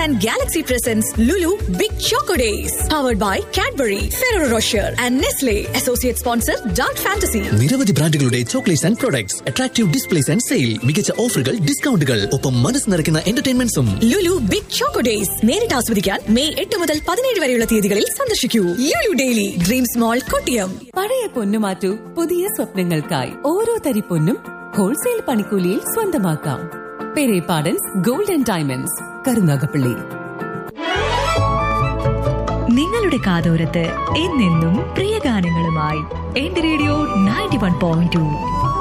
and Galaxy presents Lulu Big Choco Days. Powered by Cadbury, Ferrero Rocher, and Nestle. Associate sponsor Dark Fantasy. നിരവധി ബ്രാൻഡുകളുടെ chocolates and products attractive displays and sale മികച്ച ഓഫറുകൾ ഡിസ്കൗണ്ടുകൾ ഒപ്പം മനസ്സ് നിറയ്ക്കുന്ന എന്റർടൈൻമെന്റ്സും ലുലു ബിഗ് ചോക്കോ ഡേയ്സ് നേരിട്ട് ആസ്വദിക്കാൻ മെയ് എട്ട് മുതൽ പതിനേഴ് വരെയുള്ള തീയതികളിൽ സന്ദർശിക്കൂ Lulu daily dreams mall Kottiyam പഴയ പൊന്നു മാറ്റൂ പുതിയ സ്വപ്നങ്ങൾക്കായി ഓരോ തരി പൊന്നും ഹോൾസെയിൽ പണിക്കൂലിയിൽ സ്വന്തമാക്കാം Perepadans gold and diamonds Karunagappally നിങ്ങളുടെ കാതോരത്ത് എന്നെന്നും പ്രിയ ഗാനങ്ങളുമായി എന്റെ radio ninety one point to